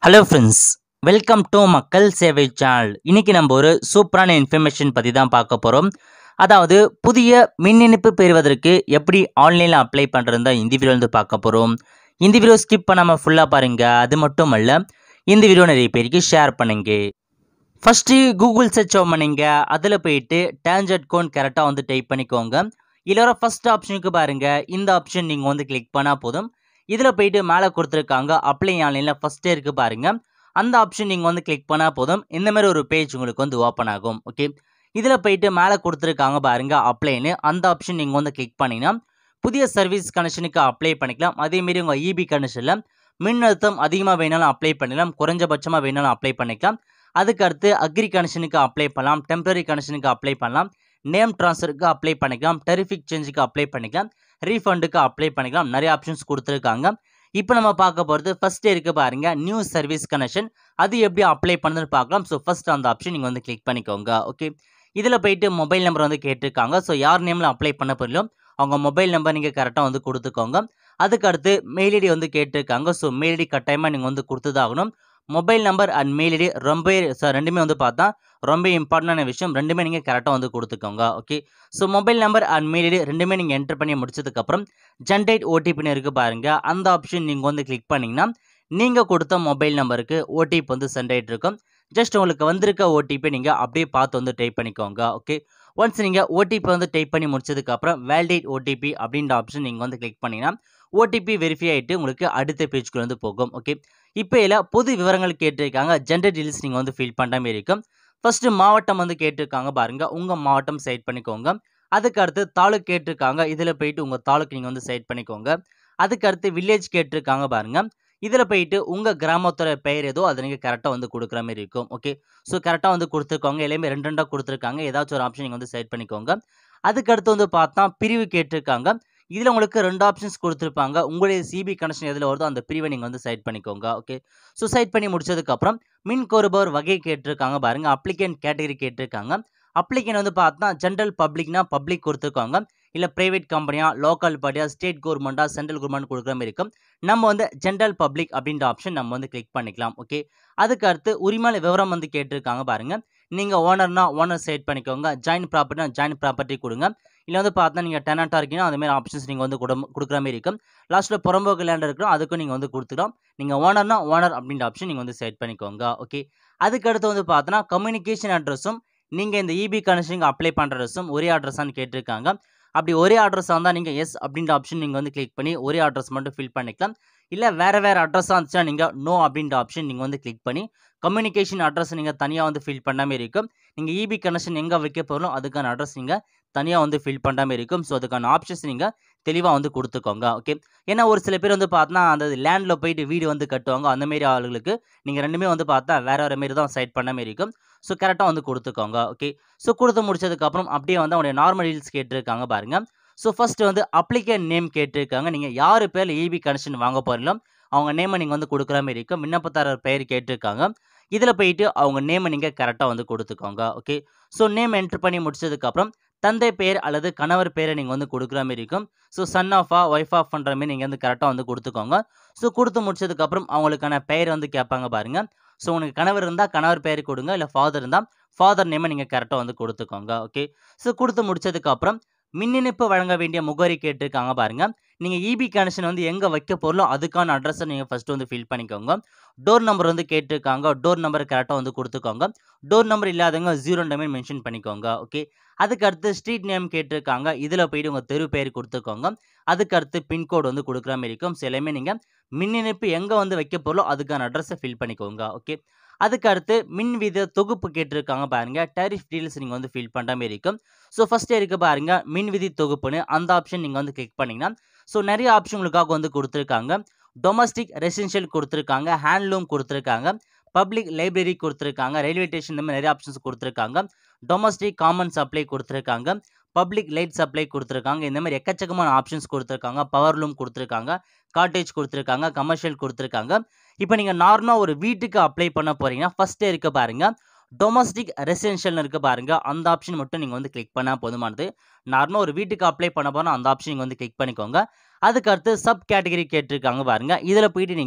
hello friends welcome to மக்கள் சேவை channel இன்னைக்கு நம்ம ஒரு சூப்பரான இன்ஃபர்மேஷன் பற்றி தான் பார்க்க போகிறோம் அதாவது புதிய மின் இணைப்பு பெறுவதற்கு எப்படி ஆன்லைனில் அப்ளை பண்ணுறது தான் இந்த வீடியோ வந்து பார்க்க போகிறோம் இந்த வீடியோ ஸ்கிப் பண்ணாமல் ஃபுல்லாக பாருங்கள் அது மட்டும் அல்ல இந்த வீடியோ நிறைய பேருக்கு ஷேர் பண்ணுங்க ஃபஸ்ட்டு கூகுள் சர்ச் பண்ணுங்க அதில் போயிட்டு டேஞ்சட் கோன் கரெக்டாக வந்து டைப் பண்ணிக்கோங்க இல்லைனா ஃபஸ்ட் ஆப்ஷனுக்கு பாருங்கள் இந்த ஆப்ஷன் நீங்கள் வந்து கிளிக் பண்ணால் போதும் இதில் போயிட்டு மேலே கொடுத்துருக்காங்க அப்ளை ஆன்லைனில் ஃபஸ்ட்டே இருக்குது பாருங்கள் அந்த ஆப்ஷன் நீங்கள் வந்து கிளிக் பண்ணால் போதும் இந்த மாதிரி ஒரு பேஜ் உங்களுக்கு வந்து ஓப்பன் ஆகும் ஓகே இதில் போயிட்டு மேலே கொடுத்துருக்காங்க பாருங்கள் அப்ளைன்னு அந்த ஆப்ஷன் நீங்கள் வந்து கிளிக் பண்ணிங்கன்னா புதிய சர்வீஸ் கனெக்ஷனுக்கு அப்ளை பண்ணிக்கலாம் அதேமாரி உங்கள் இபி கனெக்ஷனில் மின் அழுத்தம் அதிகமாக வேணாலும் அப்ளை பண்ணலாம் குறைஞ்சபட்சமாக வேணாலும் அப்ளை பண்ணிக்கலாம் அதுக்கு அடுத்து அக்ரி கனெக்ஷனுக்கு அப்ளை பண்ணலாம் டெம்பரரி கனெக்ஷனுக்கு அப்ளை பண்ணலாம் நேம் ட்ரான்ஸ்ஃபருக்கு அப்ளை பண்ணிக்கலாம் டெரிஃபிக் சேஞ்சுக்கு அப்ளை பண்ணிக்கலாம் ரீஃபண்டுக்கு அப்ளை பண்ணிக்கலாம் நிறைய ஆப்ஷன்ஸ் கொடுத்துருக்காங்க இப்போ நம்ம பார்க்க போகிறது ஃபஸ்ட்டு இருக்க பாருங்க நியூ சர்வீஸ் கனெக்ஷன் அது எப்படி அப்ளை பண்ணுறதுன்னு பார்க்கலாம் ஸோ ஃபஸ்ட் அந்த ஆப்ஷன் நீங்கள் வந்து கிளிக் பண்ணிக்கோங்க ஓகே இதில் போயிட்டு மொபைல் நம்பர் வந்து கேட்டிருக்காங்க ஸோ யார் நேமில் அப்ளை பண்ண போகிறோம் அவங்க மொபைல் நம்பர் நீங்கள் கரெக்டாக வந்து கொடுத்துக்கோங்க அதுக்கு அடுத்து மெயில் ஐடி வந்து கேட்டிருக்காங்க ஸோ மெயில் ஐடி கட்டாயமாக நீங்கள் வந்து கொடுத்துதாகணும் mobile number and mail ID ரொம்ப சார் ரெண்டுமே வந்து பார்த்தா ரொம்ப இம்பார்ட்டண்டான விஷயம் ரெண்டுமே நீங்கள் கரெக்டாக வந்து கொடுத்துக்கோங்க okay so mobile number and mail ID ரெண்டுமே நீங்கள் என்டர் பண்ணி முடிச்சதுக்கப்புறம் ஜென்ரேட் ஓடிபின்னு இருக்குது பாருங்கள் அந்த ஆப்ஷன் நீங்கள் வந்து கிளிக் பண்ணிங்கன்னா நீங்கள் கொடுத்த மொபைல் நம்பருக்கு ஓடிபி வந்து சென்ட் ஆகிட்டு இருக்கும் ஜஸ்ட் உங்களுக்கு வந்திருக்க ஓடிபி நீங்கள் அப்படியே பார்த்து வந்து டைப் பண்ணிக்கோங்க ஓகே ஒன்ஸ் நீங்கள் ஓடிபி வந்து டைப் பண்ணி முடிச்சதுக்கப்புறம் வேலிடேட் ஓடிபி அப்படின்ற ஆப்ஷன் நீங்கள் வந்து கிளிக் பண்ணிங்கன்னா ஓடிபி வெரிஃபை ஆகிட்டு உங்களுக்கு அடுத்த பேஜ்க்கு வந்து போகும் ஓகே இப்போ இதில் பொது விவரங்கள் கேட்டிருக்காங்க ஜென்டர் டீல்ஸ் நீங்கள் வந்து ஃபில் பண்ணுற மாதிரி இருக்கும் ஃபஸ்ட்டு மாவட்டம் வந்து கேட்டிருக்காங்க பாருங்கள் உங்கள் மாவட்டம் செலக்ட் பண்ணிக்கோங்க அதுக்கு அடுத்து தாலுக் கேட்டிருக்காங்க இதில் போயிட்டு உங்கள் தாலுக்கு நீங்கள் வந்து செலக்ட் பண்ணிக்கோங்க அதுக்கு அடுத்து வில்லேஜ் கேட்டிருக்காங்க பாருங்கள் இதில் போயிட்டு உங்கள் கிராமத்தோட பெயர் ஏதோ அதை நீங்கள் கரெக்டாக வந்து கொடுக்குற மாதிரி இருக்கும் ஓகே ஸோ கரெக்டாக வந்து கொடுத்துருக்கோங்க எல்லாமே ரெண்டு ரெண்டாக கொடுத்துருக்காங்க ஏதாச்சும் ஒரு ஆப்ஷன் நீங்கள் வந்து செலக்ட் பண்ணிக்கோங்க அதுக்கு அடுத்து வந்து பார்த்தா பிரிவு கேட்டிருக்காங்க இதில் உங்களுக்கு ரெண்டு ஆப்ஷன்ஸ் கொடுத்துருப்பாங்க உங்களுடைய சிபி கனெக்ஷன் எதில் வருதோ அந்த பிரிவை நீங்கள் வந்து செலக்ட் பண்ணிக்கோங்க ஓகே ஸோ செலக்ட் பண்ணி முடிச்சதுக்கப்புறம் மின் கோருபவர் வகை கேட்டிருக்காங்க பாருங்கள் அப்ளிகேன் கேட்டகரி கேட்டிருக்காங்க அப்ளிகேன் வந்து பார்த்தா ஜென்ரல் பப்ளிக்னா பப்ளிக் கொடுத்துருக்காங்க இல்லை ப்ரைவேட் கம்பெனியா லோக்கல் பாடியா ஸ்டேட் கவர்மெண்ட்டா சென்ட்ரல் கவர்மெண்ட் கொடுக்குற மாதிரி இருக்கும் நம்ம வந்து ஜென்ரல் பப்ளிக் அப்படின்ற ஆப்ஷன் நம்ம வந்து கிளிக் பண்ணிக்கலாம் ஓகே அதுக்கு அடுத்து உரிமையில விவரம் வந்து கேட்டிருக்காங்க பாருங்கள் நீங்கள் ஓனர்னா ஓனர் செலக்ட் பண்ணிக்கோங்க ஜாயின் ப்ராப்பர்ட்டினா ஜாயின் ப்ராப்பர்ட்டி கொடுங்க இல்லை வந்து பார்த்தா நீங்கள் டெனண்ட்டாக இருக்கீங்கன்னா அதுமாரி ஆப்ஷன்ஸ் நீங்கள் வந்து கொடு கொடுக்குற மாதிரி இருக்கும் லாஸ்ட்டில் புறம்போக்கு லேண்ட் இருக்கிறோம் அதுக்கும் நீங்கள் வந்து கொடுத்துக்கலாம் நீங்கள் ஓனர்னா ஓனர் அப்படின்ற ஆப்ஷன் நீங்கள் வந்து செலக்ட் பண்ணிக்கோங்க ஓகே அதுக்கு அடுத்து வந்து பார்த்தோன்னா கம்யூனிகேஷன் அட்ரஸும் நீங்கள் இந்த இபி கனெக்ஷனுக்கு அப்ளை பண்ணுற அட்ரஸும் ஒரே அட்ரஸான்னு கேட்டிருக்காங்க அப்படி ஒரே அட்ரஸாக இருந்தால் நீங்கள் எஸ் அப்படின்ற ஆப்ஷன் நீங்கள் வந்து கிளிக் பண்ணி ஒரே அட்ரஸ் மட்டும் ஃபில் பண்ணிக்கலாம் இல்லை வேறு வேறு அட்ரஸாக இருந்துச்சுன்னா நீங்கள் நோ அப்படின்ற ஆப்ஷன் நீங்கள் வந்து கிளிக் பண்ணி கம்யூனிகேஷன் அட்ரஸ் நீங்கள் தனியாக வந்து ஃபில் பண்ண மாதிரி இருக்கும் நீங்கள் இபி கனெக்ஷன் எங்கே வைக்க போகிறோம் அதுக்கான அட்ரஸ் நீங்கள் தனியாக வந்து ஃபில் பண்ணுற மாதிரி இருக்கும் ஸோ அதுக்கான ஆப்ஷன்ஸ் நீங்கள் தெளிவாக வந்து கொடுத்துக்கோங்க ஓகே ஏன்னா ஒரு சில பேர் வந்து பார்த்தா அந்த லேண்டில் போயிட்டு வீடு வந்து கட்டுவாங்க அந்த மாரி ஆளுகளுக்கு நீங்கள் ரெண்டுமே வந்து பார்த்தா வேறு வேறு மாரி தான் சைட் பண்ண மாதிரி இருக்கும் ஸோ கரெக்டாக வந்து கொடுத்துக்கோங்க ஓகே ஸோ கொடுத்து முடிச்சதுக்கப்புறம் அப்படியே வந்து அவங்களுடைய நார்மல் டீல்ஸ் கேட்டிருக்காங்க பாருங்கள் ஸோ ஃபஸ்ட்டு வந்து அப்ளிகேன் நேம் கேட்டிருக்காங்க நீங்கள் யார் பேரில் இபி கனெக்ஷன் வாங்க போகிறீங்களோ அவங்க நேமை நீங்கள் வந்து கொடுக்குற மாதிரி இருக்கும் விண்ணப்பதாரர் பெயர் கேட்டிருக்காங்க இதில் போயிட்டு அவங்க நேமை நீங்கள் கரெக்டாக வந்து கொடுத்துக்கோங்க ஓகே ஸோ நேம் என்ட்ரு பண்ணி முடிச்சதுக்கப்புறம் தந்தை பெயர் அல்லது கணவர் பேரை நீங்கள் வந்து கொடுக்குற மாதிரி இருக்கும் ஸோ சன் ஆஃபா ஒய்ஃப் ஆஃப் பண்ணுற மாதிரி நீங்கள் வந்து கரெக்டாக வந்து கொடுத்துக்கோங்க ஸோ கொடுத்து முடிச்சதுக்கப்புறம் அவங்களுக்கான பெயர் வந்து கேட்பாங்க பாருங்கள் ஸோ உனக்கு கணவர் இருந்தால் கணவர் பெயர் கொடுங்க இல்லை ஃபாதர் இருந்தால் ஃபாதர் நேமை நீங்கள் கரெக்டாக வந்து கொடுத்துக்கோங்க ஓகே ஸோ கொடுத்து முடிச்சதுக்கப்புறம் மின் இணைப்பு வழங்க வேண்டிய முகவரி கேட்டிருக்காங்க பாருங்கள் நீங்கள் இபி கனெக்ஷன் வந்து எங்கே வைக்க போகிறோ அதுக்கான அட்ரஸை நீங்கள் ஃபஸ்ட்டு வந்து ஃபில் பண்ணிக்கோங்க டோர் நம்பர் வந்து கேட்டிருக்காங்க டோர் நம்பர் கரெக்டாக வந்து கொடுத்துக்கோங்க டோர் நம்பர் இல்லாதவங்க ஜீரோ நம்பர் மென்ஷன் பண்ணிக்கோங்க ஓகே அதுக்கு அடுத்து ஸ்ட்ரீட் நேம் கேட்டிருக்காங்க இதில் போயிட்டு உங்கள் தெரு பெயர் கொடுத்துக்கோங்க அதுக்கு அடுத்து பின்கோடு வந்து கொடுக்குற மாதிரி இருக்கும் ஸோ எல்லாமே நீங்கள் மின் இணைப்பு எங்கே வந்து வைக்க போகிறோ அதுக்கான அட்ரஸை ஃபில் பண்ணிக்கோங்க ஓகே அதுக்கு அடுத்து மின் வீத தொகுப்பு கேட்டிருக்காங்க பாருங்க டேரிஃப் டீல்ஸ் நீங்கள் வந்து ஃபில் பண்ணுற மாதிரி இருக்கும் ஸோ ஃபஸ்ட்டே இருக்க பாருங்க மின் விதி தொகுப்புன்னு அந்த ஆப்ஷன் நீங்கள் வந்து கிளிக் பண்ணிங்கன்னா ஸோ நிறைய ஆப்ஷன் உங்களுக்காக வந்து கொடுத்துருக்காங்க டொமஸ்டிக் ரெசிடென்ஷியல் கொடுத்துருக்காங்க ஹேண்ட்லூம் கொடுத்துருக்காங்க பப்ளிக் லைப்ரரி கொடுத்துருக்காங்க ரயில்வே ஸ்டேஷன் இந்த மாதிரி நிறைய ஆப்ஷன்ஸ் கொடுத்துருக்காங்க டொமஸ்டிக் காமன் சப்ளை கொடுத்துருக்காங்க பப்ளிக் லைட் சப்ளை கொடுத்துருக்காங்க இந்த மாதிரி எக்கச்சக்கமான ஆப்ஷன்ஸ் கொடுத்துருக்காங்க பவர் லூம் கொடுத்துருக்காங்க காட்டேஜ் கொடுத்துருக்காங்க கமர்ஷியல் கொடுத்துருக்காங்க இப்போ நீங்கள் நார்மலாக ஒரு வீட்டுக்கு அப்ளை பண்ண போகிறீங்கன்னா ஃபஸ்ட்டே இருக்க பாருங்கள் டொமஸ்டிக் ரெசிடென்ஷியல்னு இருக்க பாருங்க அந்த ஆப்ஷன் மட்டும் நீங்கள் வந்து கிளிக் பண்ணால் போதுமானது நார்மலாக ஒரு வீட்டுக்கு அப்ளை பண்ண போனால் அந்த ஆப்ஷன் நீங்கள் வந்து கிளிக் பண்ணிக்கோங்க அதுக்கு அடுத்து சப் கேட்டகரி கேட்டிருக்காங்க பாருங்க இதில் போயிட்டு நீங்கள்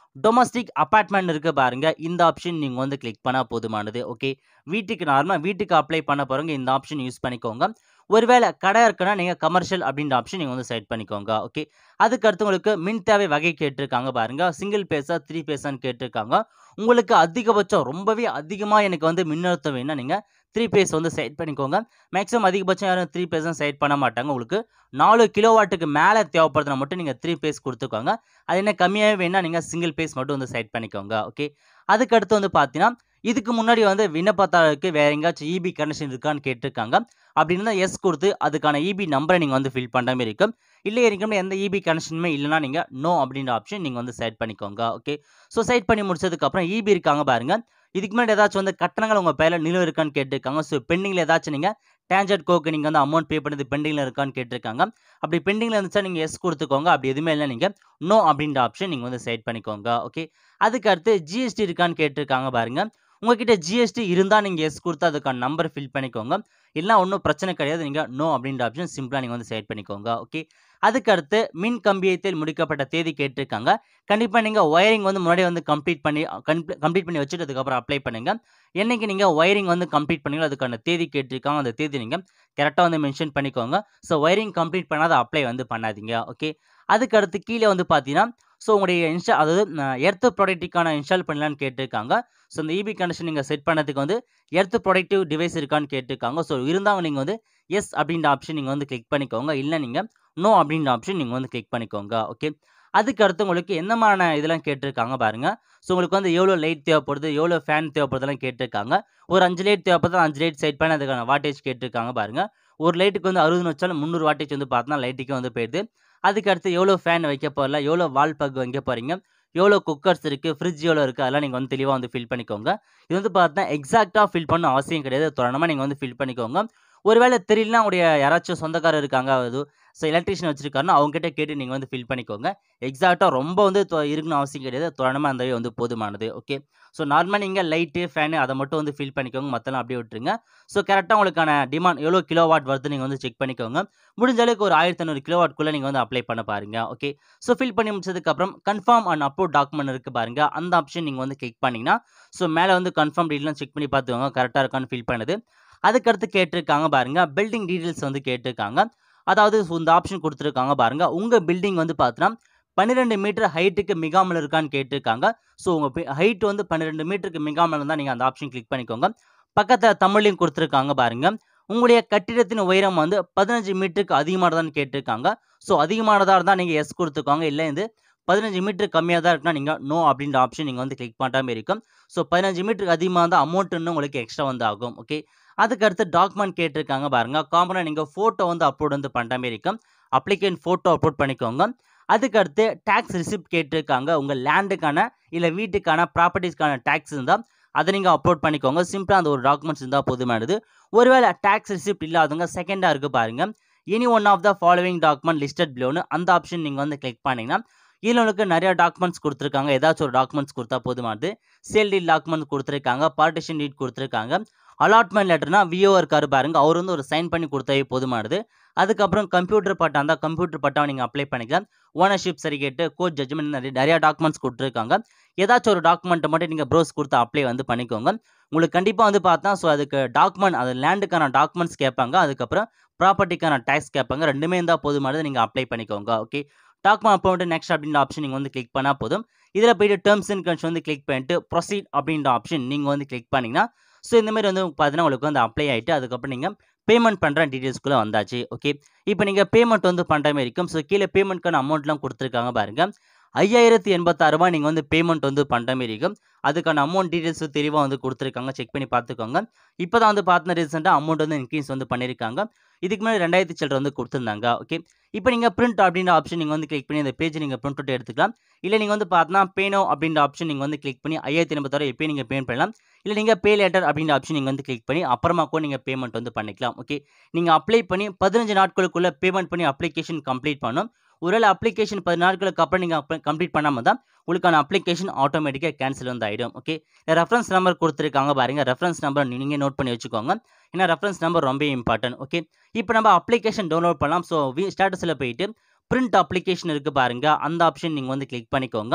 டொமஸ்டிக் அபார்ட்மெண்ட் இருக்கு பாருங்க இந்த ஆப்ஷன் நீங்கள் வந்து கிளிக் பண்ணால் போதுமானது ஓகே வீட்டுக்கு நார்மலாக வீட்டுக்கு அப்ளை பண்ண போகிறவங்க இந்த ஆப்ஷன் யூஸ் பண்ணிக்கோங்க ஒருவேளை கடை இருக்குன்னா நீங்கள் கமர்ஷியல் அப்படின்ற ஆப்ஷன் நீங்கள் வந்து செலக்ட் பண்ணிக்கோங்க ஓகே அதுக்கு அடுத்து உங்களுக்கு மின் தேவை வகை கேட்டிருக்காங்க பாருங்க சிங்கிள் பேஸா த்ரீ பேஸான்னு கேட்டிருக்காங்க உங்களுக்கு அதிகபட்சம் ரொம்பவே அதிகமாக எனக்கு வந்து மின்னழுத்தம் வேணும்னா நீங்கள் த்ரீ பேஸ் வந்து செட் பண்ணிக்கோங்க மேக்ஸிமம் அதிகபட்சம் யாரும் த்ரீ பேஸும் செட் பண்ண மாட்டாங்க உங்களுக்கு நாலு கிலோ வாட்டுக்கு மேலே தேவைப்படுறதுனா மட்டும் நீங்கள் த்ரீ பேஸ் கொடுத்துக்கோங்க அது என்ன கம்மியாகவே வேணால் நீங்கள் சிங்கிள் பேஸ் மட்டும் வந்து செட் பண்ணிக்கோங்க ஓகே அதுக்கு அடுத்து வந்து பார்த்தீங்கன்னா இதுக்கு முன்னாடி வந்து விண்ணப்பத்தாளருக்கு வேற எங்கேயாச்சும் இபி கனெக்ஷன் இருக்கான்னு கேட்டிருக்காங்க அப்படின்னா எஸ் கொடுத்து அதுக்கான இபி நம்பரை நீங்கள் வந்து ஃபில் பண்ணுற மாதிரி இருக்கும் இல்லை எனக்கு எந்த இபி கனெக்ஷனுமே இல்லைனா நீங்கள் நோ அப்படின்ற ஆப்ஷன் நீங்கள் வந்து செட் பண்ணிக்கோங்க ஓகே ஸோ செட் பண்ணி முடிச்சதுக்கப்புறம் இபி இருக்காங்க பாருங்க இதுக்கு முன்னாடி ஏதாச்சும் வந்து கட்டணங்கள் உங்கள் பேரில் நிலுவை இருக்கான்னு கேட்டிருக்காங்க ஸோ பெண்டிங்கில் ஏதாச்சும் நீங்கள் டேஞ்சர்ட் கோக்கு நீங்கள் வந்து அமௌண்ட் பே பண்ணது பெண்டிங்கில் இருக்கான்னு கேட்டிருக்காங்க அப்படி பெண்டிங்கில் இருந்துச்சா நீங்கள் எஸ் கொடுத்துக்கோங்க அப்படி எதுவுமே இல்லை நீங்கள் நோ அப்படின்ற ஆப்ஷன் நீங்கள் வந்து செட் பண்ணிக்கோங்க ஓகே அதுக்கு அடுத்து ஜிஎஸ்டி இருக்கான்னு கேட்டிருக்காங்க பாருங்க உங்ககிட்ட ஜிஎஸ்டி இருந்தால் நீங்கள் எஸ் கொடுத்து அதுக்கான நம்பர் ஃபில் பண்ணிக்கோங்க இல்லை ஒன்றும் பிரச்சனை கிடையாது நீங்கள் நோ அப்படின்ற ஆப்ஷன் சிம்பிளாக நீங்கள் வந்து செலக்ட் பண்ணிக்கோங்க ஓகே அதுக்கு அடுத்து மின் கம்பியத்தில் முடிக்கப்பட்ட தேதி கேட்டிருக்காங்க கண்டிப்பாக நீங்கள் ஒயரிங் வந்து முன்னாடி வந்து கம்ப்ளீட் பண்ணி கம்ப்ளீட் பண்ணி வச்சுட்டு அதுக்கப்புறம் அப்ளை பண்ணுங்க என்னைக்கு நீங்கள் ஒயரிங் வந்து கம்ப்ளீட் பண்ணீங்களோ அதுக்கான தேதி கேட்டிருக்காங்க அந்த தேதி நீங்கள் கரெக்டாக வந்து மென்ஷன் பண்ணிக்கோங்க ஸோ ஒயரிங் கம்ப்ளீட் பண்ணாத அப்ளை வந்து பண்ணாதீங்க ஓகே அதுக்கு அடுத்து கீழே வந்து பார்த்தீங்கன்னா ஸோ உங்களுடைய இன்ஸ்டா அதாவது எர்த்து ப்ராடக்ட்டுக்கான இன்ஸ்டால் பண்ணலான்னு கேட்டிருக்காங்க ஸோ இந்த இபி கனெக்ஷன் நீங்கள் செட் பண்ணதுக்கு வந்து எர்த்து ப்ரொடக்டிவ் டிவைஸ் இருக்கான்னு கேட்டிருக்காங்க ஸோ இருந்தாங்க நீங்கள் வந்து எஸ் அப்படின்ற ஆப்ஷன் நீங்கள் வந்து கிளிக் பண்ணிக்கோங்க இல்லை நீங்கள் நோ அப்படின்ற ஆப்ஷன் நீங்கள் வந்து கிளிக் பண்ணிக்கோங்க ஓகே அதுக்கு அடுத்து உங்களுக்கு எந்த மாதிரியான இதெல்லாம் கேட்டிருக்காங்க பாருங்கள் ஸோ உங்களுக்கு வந்து எவ்வளோ லைட் தேவைப்படுது எவ்வளோ ஃபேன் தேவைப்படுதெல்லாம் கேட்டிருக்காங்க ஒரு அஞ்சு லைட் தேவைப்படுது அஞ்சு லைட் செட் பண்ணி அதுக்கான வாட்டேஜ் கேட்டிருக்காங்க பாருங்கள் ஒரு லைட்டுக்கு வந்து அறுபதுன்னு வச்சாலும் முந்நூறு வாட்டேஜ் வந்து பார்த்தோன்னா லைட்டுக்கு வந்து போயிடுது அதுக்கு அடுத்து எவ்வளோ ஃபேன் வைக்க போகல எவ்வளோ வால் பக் வைக்க போகிறீங்க எவ்வளோ குக்கர்ஸ் இருக்குது ஃப்ரிட்ஜ் எவ்வளோ இருக்குது அதெல்லாம் நீங்கள் வந்து தெளிவாக வந்து ஃபில் பண்ணிக்கோங்க இது வந்து பார்த்தா எக்ஸாக்டாக ஃபில் பண்ண அவசியம் கிடையாது தொடர்ந்து நீங்கள் வந்து ஃபில் பண்ணிக்கோங்க ஒருவேளை தெரியலனா உடைய யாராச்சும் சொந்தக்காரர் இருக்காங்க அது ஸோ எலக்ட்ரிஷியன் வச்சிருக்காருன்னா அவங்ககிட்ட கேட்டு நீங்கள் வந்து ஃபில் பண்ணிக்கோங்க எக்ஸாக்டாக ரொம்ப வந்து தொ- இருக்கணும் அவசியம் கிடையாது தொடர்ந்து அந்த way வந்து போதுமானது ஓகே ஸோ நார்மலாக நீங்கள் லைட்டு ஃபேனு அதை மட்டும் வந்து ஃபில் பண்ணிக்கோங்க மற்றெல்லாம் அப்படியே விட்டுருங்க ஸோ கரெக்டாக உங்களுக்கான டிமாண்ட் எவ்வளோ கிலோ வாட் வருது நீங்கள் வந்து செக் பண்ணிக்கோங்க முடிஞ்ச அளவுக்கு ஒரு ஆயிரத்தி ஐநூறு கிலோ வாட்குள்ளே நீங்கள் வந்து அப்ளை பண்ண பாருங்க ஓகே ஸோ ஃபில் பண்ணி முடிச்சதுக்கப்புறம் கன்ஃபார்ம் அண்ட் அப்லோட் டாக்குமெண்ட் இருக்குது பாருங்க அந்த ஆப்ஷன் நீங்கள் வந்து கிளிக் பண்ணிங்கன்னா ஸோ மேலே வந்து கன்ஃபார்ம் டீட்டெயிலாம் செக் பண்ணி பார்த்துக்கோங்க கரெக்டாக இருக்கான்னு ஃபில் பண்ணுது அதுக்கடுத்து கேட்டிருக்காங்க பாருங்க பில்டிங் டீட்டெயில்ஸ் வந்து கேட்டிருக்காங்க அதாவது so இந்த ஆப்ஷன் கொடுத்துருக்காங்க பாருங்க உங்கள் பில்டிங் வந்து பார்த்தீங்கன்னா பன்னிரெண்டு மீட்டர் ஹைட்டுக்கு மிகாமல் இருக்கான்னு கேட்டிருக்காங்க ஸோ உங்கள் ஹைட் வந்து பன்னிரெண்டு மீட்டருக்கு மிகாமல் இருந்தால் நீங்கள் அந்த ஆப்ஷன் கிளிக் பண்ணிக்கோங்க பக்கத்தில் தமிழ்லையும் கொடுத்துருக்காங்க பாருங்க உங்களுடைய கட்டிடத்தின் உயரம் வந்து பதினஞ்சு மீட்டருக்கு அதிகமானதான்னு கேட்டிருக்காங்க ஸோ அதிகமானதாக இருந்தால் நீங்கள் எஸ் கொடுத்துக்கோங்க இல்லை இது பதினஞ்சு மீட்டர் கம்மியாக தான் இருக்குன்னா நீங்கள் நோ அப்படின்ற ஆப்ஷன் நீங்கள் வந்து கிளிக் பண்ணுற மாதிரி இருக்கும் ஸோ பதினஞ்சு மீட்டருக்கு அதிகமாக இருந்தால் அமௌண்ட் இன்னும் உங்களுக்கு எக்ஸ்ட்ரா வந்து ஆகும் ஓகே அதுக்கு அடுத்து டாக்குமெண்ட் கேட்டிருக்காங்க பாருங்க காமனாக நீங்கள் ஃபோட்டோ வந்து அப்லோட் வந்து பண்ணுற மாதிரி இருக்கும் அப்ளிகேன் ஃபோட்டோ அப்லோட் பண்ணிக்கோங்க அதுக்கு அடுத்து டேக்ஸ் ரிசிப்ட் கேட்டிருக்காங்க உங்கள் லேண்டுக்கான இல்லை வீட்டுக்கான ப்ராப்பர்ட்டிஸ்க்கான டேக்ஸ் இருந்தால் அதை நீங்கள் அப்லோட் பண்ணிக்கோங்க சிம்பிளாக அந்த ஒரு டாக்குமெண்ட்ஸ் இருந்தால் போதுமானது ஒருவேளை டேக்ஸ் ரிசிப்ட் இல்லாதவங்க செகண்டாக இருக்குது பாருங்க any one of the following document listed பிலோன்னு அந்த ஆப்ஷன் நீங்கள் வந்து கிளிக் பண்ணிங்கன்னா இதில் உங்களுக்கு நிறைய டாக்குமெண்ட்ஸ் கொடுத்துருக்காங்க ஏதாச்சும் ஒரு டாக்குமெண்ட்ஸ் கொடுத்தா போதுமானது சேல் டீட் டாக்குமெண்ட் கொடுத்துருக்காங்க பார்ட்டிஷன் டீட் கொடுத்துருக்காங்க அலாட்மெண்ட் லெட்டர்னா விஓ இருக்காரு பாருங்க அவர் வந்து ஒரு சைன் பண்ணி கொடுத்தாவே போதுமானது அதுக்கப்புறம் கம்ப்யூட்டர் பட்டா அந்த கம்ப்யூட்டர் பட்டாவை நீங்கள் அப்ளை பண்ணிக்கலாம் ஓனர்ஷிப் சர்டிஃபிகேட் கோர்ட் ஜட்ஜ்மெண்ட் நிறைய நிறைய டாக்குமெண்ட்ஸ் கொடுத்துருக்காங்க ஏதாச்சும் ஒரு டாக்குமெண்ட்டை மட்டும் நீங்கள் ப்ரோஸ் கொடுத்து அப்ளை வந்து பண்ணிக்கோங்க உங்களுக்கு கண்டிப்பாக வந்து பார்த்தா ஸோ அதுக்கு டாக்குமெண்ட் அது லேண்டுக்கான டாக்குமெண்ட்ஸ் கேட்பாங்க அதுக்கப்புறம் ப்ராப்பர்ட்டிக்கான டேக்ஸ் கேட்பாங்க ரெண்டுமே இருந்தால் போதுமானது நீங்கள் அப்ளை பண்ணிக்கோங்க ஓகே டாக்குமெண்ட் அப்லோட் நெக்ஸ்ட் அப்படின்ற ஆப்ஷன் நீங்கள் வந்து கிளிக் பண்ணால் போதும் இதில் போயிட்டு டேர்ம்ஸ் அண்ட் கண்டிஷன் வந்து கிளிக் பண்ணிட்டு ப்ரொசீட் அப்படின்ற ஆப்ஷன் நீங்கள் வந்து கிளிக் பண்ணிங்கன்னா ஸோ இந்த மாதிரி வந்து பார்த்தீங்கன்னா உங்களுக்கு வந்து அப்ளை ஆகிட்டு அதுக்கப்புறம் நீங்கள் பேமெண்ட் பண்ணுற டீட்டெயில்ஸ்க்குள்ளே வந்தாச்சு ஓகே இப்போ நீங்கள் பேமெண்ட் வந்து பண்ணுற மாதிரி இருக்கும் ஸோ கீழே பேமெண்ட்க்கான அமௌண்ட்லாம் கொடுத்துருக்காங்க பாருங்க ஐயாயிரத்தி எண்பத்தாறு ரூபாய் நீங்கள் வந்து பேமெண்ட் வந்து பண்ணுற மாதிரி இருக்கும் அதுக்கான அமௌண்ட் டீட்டெயில்ஸ் தெளிவாக வந்து கொடுத்துருக்காங்க செக் பண்ணி பார்த்துக்கோங்க இப்போ தான் வந்து பார்த்தா ரீசெண்டாக அமௌண்ட் வந்து இன்க்ரீஸ் வந்து பண்ணியிருக்காங்க இதுக்கு முன்னாடி ரெண்டாயிரத்தி சில்லற வந்து கொடுத்துருந்தாங்க ஓகே இப்போ நீங்கள் பிரிண்ட் அப்படின்ற ஆப்ஷன் நீங்கள் வந்து கிளிக் பண்ணி அந்த பேஜ் நீங்கள் பிரிண்ட் அவுட் எடுத்துக்கலாம் இல்லை நீங்கள் வந்து பார்த்தா பேனோ அப்படின்ற ஆப்ஷன் நீங்கள் வந்து கிளிக் பண்ணி ஐயாயிரத்தி எண்பத்தாறு எப்பயும் நீங்கள் பே பண்ணலாம் இல்லை நீங்கள் பே லேட்டர் அப்படின்ற ஆப்ஷன் நீங்கள் வந்து கிளிக் பண்ணி அப்புறமா கூட நீங்கள் பேமெண்ட் வந்து பண்ணிக்கலாம் ஓகே நீங்கள் அப்ளை பண்ணி பதினஞ்சு நாட்களுக்குள்ளே பேமெண்ட் பண்ணி அப்ளிகேஷன் கம்ப்ளீட் பண்ணணும் ஒருவேளை அப்ளிகேஷன் பத்து நாட்களுக்கு அப்புறம் நீங்கள் கம்ப்ளீட் பண்ணாமல் தான் உங்களுக்கான அப்ளிகேஷன் ஆட்டோமேட்டிக்காக கேன்சல் வந்து ஆகிடும் ஓகே ரெஃபரன்ஸ் நம்பர் கொடுத்துருக்காங்க பாருங்க ரெஃபரன்ஸ் நம்பர் நீங்கள் நோட் பண்ணி வச்சுக்கோங்க ஏன்னா ரெஃபரன்ஸ் நம்பர் ரொம்ப இம்பார்ட்டன்ட் ஓகே இப்போ நம்ம அப்ளிகேஷன் டவுன்லோட் பண்ணலாம் ஸோ வி ஸ்டேட்டஸில் போயிட்டு பிரிண்ட் அப்ளிகேஷன் இருக்குது பாருங்க அந்த ஆப்ஷன் நீங்கள் வந்து கிளிக் பண்ணிக்கோங்க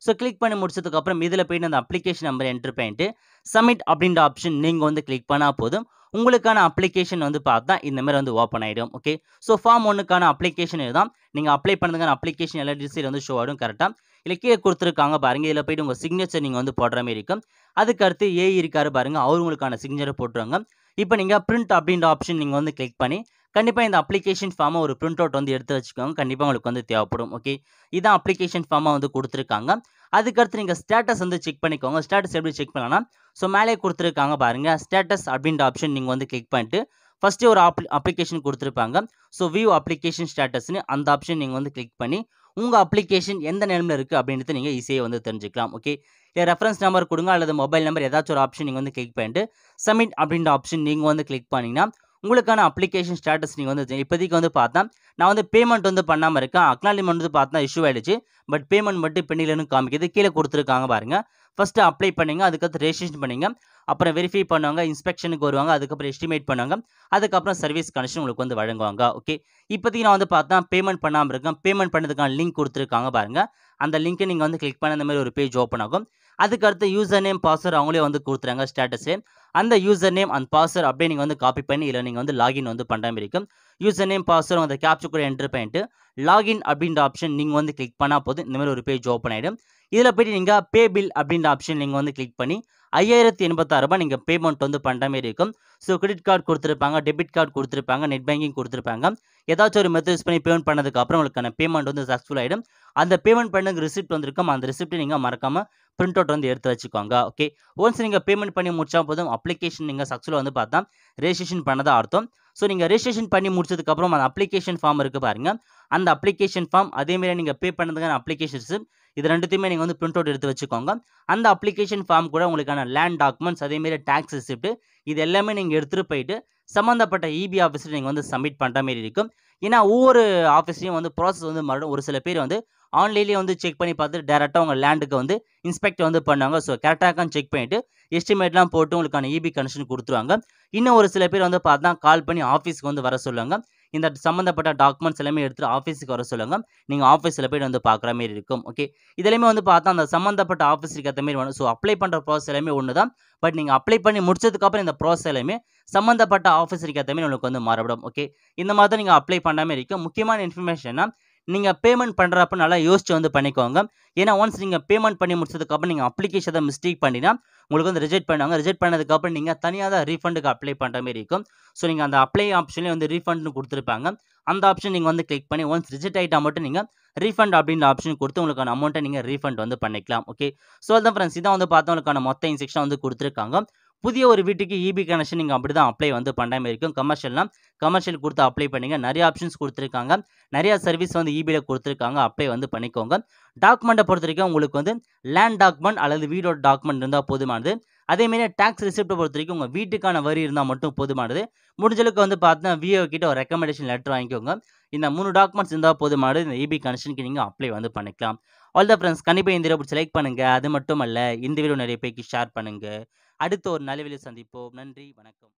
ஸோ கிளிக் பண்ணி முடிச்சதுக்கப்புறம் இதில் போயிட்டு அந்த அப்ளிகேஷன் நம்பர் என்ட்ரு பண்ணிட்டு சப்மிட் அப்படின்ற ஆப்ஷன் நீங்கள் வந்து கிளிக் பண்ணால் போதும் உங்களுக்கான அப்ளிகேஷன் வந்து பார்த்தா இந்த மாதிரி வந்து ஓப்பன் ஆகிடும் ஓகே ஸோ ஃபார்ம் ஒன்றுக்கான அப்ளிகேஷன் இதுதான் நீங்கள் அப்ளை பண்ணதுக்கான அப்ளிகேஷன் எல்லா டீட்டெயில் வந்து ஷோ ஆகிடும் கரெக்டாக இல்லை கீழே கொடுத்துருக்காங்க பாருங்கள் இதில் போயிட்டு உங்கள் சிக்னேச்சர் நீங்கள் வந்து போடுற மாதிரி இருக்கும் அதுக்கு அடுத்து ஏ இருக்காரு பாருங்கள் அவர் உங்களுக்கான சிக்னேச்சர் போட்டுருவாங்க இப்போ நீங்கள் பிரிண்ட் அப்படின்ற ஆப்ஷன் நீங்கள் வந்து கிளிக் பண்ணி கண்டிப்பாக இந்த அப்ளிகேஷன் ஃபார்மை ஒரு பிரிண்ட் அவுட் வந்து எடுத்து வச்சுக்கோங்க கண்டிப்பாக உங்களுக்கு வந்து தேவைப்படும் ஓகே இதான் அப்ளிகேஷன் ஃபார்மை வந்து கொடுத்துருக்காங்க அதுக்கடுத்து நீங்கள் ஸ்டேட்டஸ் வந்து செக் பண்ணிக்கோங்க ஸ்டேட்டஸ் எப்படி செக் பண்ணலாம் ஸோ மேலே கொடுத்துருக்காங்க பாருங்கள் ஸ்டேட்டஸ் அப்படின்ற ஆப்ஷன் நீங்கள் வந்து கிளிக் பண்ணிட்டு ஃபஸ்ட்டு ஒரு அப்ளி அப்ளிகேஷன் கொடுத்துருப்பாங்க ஸோ வியூ அப்ளிகேஷன் ஸ்டேட்டஸ்னு அந்த ஆப்ஷன் நீங்கள் வந்து கிளிக் பண்ணி உங்கள் அப்ளிகேஷன் எந்த நிலமில் இருக்குது அப்படின்றது நீங்கள் ஈஸியாக வந்து தெரிஞ்சுக்கலாம் ஓகே இல்லை ரெஃபரன்ஸ் நம்பர் கொடுங்க அல்லது மொபைல் நம்பர் ஏதாச்சும் ஒரு ஆப்ஷன் நீங்கள் வந்து கிளிக் பண்ணிட்டு சப்மிட் அப்படின்ற ஆப்ஷன் நீங்கள் வந்து கிளிக் பண்ணிங்கன்னா உங்களுக்கான அப்ளிகேஷன் ஸ்டேட்டஸ் நீங்கள் வந்து இப்போதைக்கு வந்து பார்த்தா நான் வந்து பேமெண்ட் வந்து பண்ணாமல் இருக்கேன் அக்னாலிமெண்ட் வந்து பார்த்தா இஷ்யூ ஆகிடுச்சு பட் பேமெண்ட் மட்டும் பெண்ணிலன்னு காமிக்குது கீழே கொடுத்துருக்காங்க பாருங்கள் ஃபஸ்ட்டு அப்ளை பண்ணிங்க அதுக்கடுத்து ரெஜிஸ்ட்ரேஷன் பண்ணிங்க அப்புறம் வெரிஃபை பண்ணுவாங்க இன்ஸ்பெக்ஷனுக்கு வருவாங்க அதுக்கப்புறம் எஸ்டிமேட் பண்ணுவாங்க அதுக்கப்புறம் சர்வீஸ் கனெக்ஷன் உங்களுக்கு வந்து வழங்குவாங்க ஓகே இப்போதைக்கு நான் வந்து பார்த்தா பேமெண்ட் பண்ணாமல் இருக்கேன் பேமெண்ட் பண்ணதுக்கான லிங்க் கொடுத்துருக்காங்க பாருங்கள் அந்த லிங்க்கை நீங்கள் வந்து கிளிக் பண்ண அந்த மாதிரி ஒரு பேஜ் ஓப்பன் ஆகும் அதுக்கடுத்து யூசர் நேம் பாஸ்வேர்ட் அவங்களே வந்து கொடுத்துறாங்க ஸ்டேட்டஸ்லேயே அந்த யூசர் நேம் அந்த பாஸ்வேர்ட் அப்படியே நீங்கள் வந்து காப்பி பண்ணி இல்லை நீங்கள் வந்து லாகின் வந்து பண்ணுற மாதிரி இருக்கும் யூசர் நேம் பாஸ்வேர்ட் அந்த கேப்சர் கூட என்ட்ரு பண்ணிட்டு லாகின் அப்படின்ற ஆப்ஷன் நீங்கள் வந்து கிளிக் பண்ணால் போதும் இந்த மாதிரி ஒரு பேஜ் ஓப்பன் ஆகிடும் இதில் போய்ட்டு நீங்கள் பே பில் அப்படின்ற ஆப்ஷன் நீங்கள் வந்து கிளிக் பண்ணி ஐயாயிரத்தி எண்பத்தாறு ரூபாய் நீங்கள் பேமெண்ட் வந்து பண்ணுற மாதிரி இருக்கும் ஸோ கிரெடிட் கார்டு கொடுத்துருப்பாங்க டெபிட் கார்டு கொடுத்துருப்பாங்க நெட் பேங்கிங் கொடுத்துருப்பாங்க ஏதாச்சும் ஒரு மெத்தட் யூஸ் பண்ணி பேமெண்ட் பண்ணதுக்கு அப்புறம் உங்களுக்கான பேமெண்ட் வந்து சக்ஸஸ்ஃபுல் ஆகிடும் அந்த பேமெண்ட் பண்ணதுக்கு ரிசிப்ட் வந்திருக்கும் அந்த ரிசிப்ட் நீங்கள் மறக்காமல் பிரிண்ட் அவுட் வந்து எடுத்து வச்சுக்கோங்க ஓகே ஒன்ஸ் நீங்கள் பேமெண்ட் பண்ணி முடிச்சா போதும் அப்ளிகேஷன் நீங்கள் சக்ஸஸ்ஃபுல்லாக வந்து பார்த்தா ரெஜிஸ்ட்ரேஷன் பண்ணதா அர்த்தம் ஸோ நீங்கள் ரெஜிஸ்ட்ரேஷன் பண்ணி முடிச்சதுக்கப்புறம் அந்த அப்ளிகேஷன் ஃபார்ம் இருக்குது பாருங்கள் அந்த அப்ளிகேஷன் ஃபார்ம் அதேமாரி நீங்கள் பே பண்ணதுக்கான அப்ளிகேஷன் ரிசிப்ட் இது ரெண்டுத்தையுமே நீங்கள் வந்து பிரிண்ட் அவுட் எடுத்து வச்சுக்கோங்க அந்த அப்ளிகேஷன் ஃபார்ம் கூட உங்களுக்கான லேண்ட் டாக்குமெண்ட்ஸ் அதேமாரி டேக்ஸ் ரிசிப்ட் இது எல்லாமே நீங்கள் எடுத்துகிட்டு போயிட்டு சம்மந்தப்பட்ட இபி ஆஃபீஸில் நீங்கள் வந்து சப்மிட் பண்ணுற மாதிரி இருக்கும் ஏன்னா ஒவ்வொரு ஆஃபீஸ்லையும் வந்து ப்ராசஸ் வந்து மறுபடியும் ஒரு சில பேர் வந்து ஆன்லைன்லேயே வந்து செக் பண்ணி பார்த்துட்டு டேரெக்டாக உங்கள் லேண்டுக்கு வந்து இன்ஸ்பெக்ட் வந்து பண்ணுவாங்க ஸோ கரெக்டாக செக் பண்ணிவிட்டு எஸ்டிமேட்லாம் போட்டு உங்களுக்கான இபி கனெக்ஷன் கொடுத்துருவாங்க இன்னும் ஒரு சில பேர் வந்து பார்த்தா கால் பண்ணி ஆஃபீஸ்க்கு வந்து வர சொல்லுவாங்க இந்த சம்மந்தப்பட்ட டாக்குமெண்ட்ஸ் எல்லாமே எடுத்துகிட்டு ஆஃபீஸுக்கு வர சொல்லுங்க நீங்கள் ஆஃபீஸில் போய்ட்டு வந்து பார்க்குற மாதிரி இருக்கும் ஓகே இதெல்லாமே வந்து பார்த்தா அந்த சம்மந்தப்பட்ட ஆஃபீஸுக்கு ஏற்ற மாதிரி வேணும் ஸோ அப்ளை பண்ணுற ப்ராசஸ் எல்லாமே ஒன்று தான் பட் நீங்கள் அப்ளை பண்ணி முடிச்சதுக்கப்புறம் இந்த ப்ராசஸ் எல்லாமே சம்மந்தப்பட்ட ஆஃபீஸருக்கு ஏற்ற மாதிரி உங்களுக்கு வந்து மாறப்படும் ஓகே இந்த மாதிரி தான் நீங்கள் அப்ளை பண்ணாமல் இருக்கும் முக்கியமான இன்ஃபர்மேஷன்னா நீங்கள் பேமெண்ட் பண்ணுறப்ப நல்லா யோசிச்சு வந்து பண்ணிக்கோங்க ஏன்னா ஒன்ஸ் நீங்கள் பேமெண்ட் பண்ணி முடிச்சதுக்கப்புறம் நீங்கள் அப்ளிகேஷன் தான் மிஸ்டேக் பண்ணினா உங்களுக்கு வந்து ரிஜெக்ட் பண்ணுவாங்க ரிஜெக்ட் பண்ணதுக்கப்புறம் நீங்கள் தனியாக தான் ரீஃபண்டுக்கு அப்ளை பண்ணுற மாதிரி இருக்கும் ஸோ நீங்கள் அந்த அப்ளை ஆப்ஷன்லேயே வந்து ரீஃபண்ட்னு கொடுத்துருப்பாங்க அந்த ஆப்ஷன் நீங்கள் வந்து கிளிக் பண்ணி ஒன்ஸ் ரிஜெக்ட் ஆகிட்டா மட்டும் நீங்கள் ரீஃபண்ட் அப்படின்ற ஆப்ஷன் கொடுத்து உங்களுக்கான அமௌண்ட்டை நீங்கள் ரீஃபண்ட் வந்து பண்ணிக்கலாம் ஓகே ஸோ அதான் ஃப்ரெண்ட்ஸ் இதான் வந்து பார்த்தா உங்களுக்கான மொத்த இன்செக்ஷன் வந்து கொடுத்துருக்காங்க புதிய ஒரு வீட்டுக்கு இபி கனெக்ஷன் நீங்கள் அப்படி தான் அப்ளை வந்து பண்ண மாதிரி இருக்கும் கமர்ஷியல்னால் கமர்ஷியல் கொடுத்து அப்ளை பண்ணிங்க நிறைய ஆப்ஷன்ஸ் கொடுத்துருக்காங்க நிறைய சர்வீஸ் வந்து இபியில் கொடுத்துருக்காங்க அப்ளை வந்து பண்ணிக்கோங்க டாக்குமெண்ட்டை பொறுத்த வரைக்கும் உங்களுக்கு வந்து லேண்ட் டாக்குமெண்ட் அல்லது வீடோட டாக்குமெண்ட் இருந்தால் போதுமானது அதேமாரி டேக்ஸ் ரிசிப்ட்டை பொறுத்த வரைக்கும் உங்கள் வீட்டுக்கான வரி இருந்தால் மட்டும் போதுமானது முடிஞ்சளவுக்கு வந்து பார்த்தீங்கன்னா விஓ கிட்ட ஒரு ரெக்கமெண்டேஷன் லெட்டர் வாங்கிக்கோங்க இந்த மூணு டாக்குமெண்ட்ஸ் இருந்தால் போதுமானது இந்த இபி கனெக்ஷனுக்கு நீங்கள் அப்ளை வந்து பண்ணிக்கலாம் ஆல் த ஃப்ரெண்ட்ஸ் கண்டிப்பாக இந்த வீடியோ லைக் பண்ணுங்கள் அது மட்டும் அல்ல இந்த வீடியோ நிறைய பேருக்கு ஷேர் பண்ணுங்கள் அடுத்த ஒரு நல்ல வீடியோ சந்திப்போம் நன்றி வணக்கம்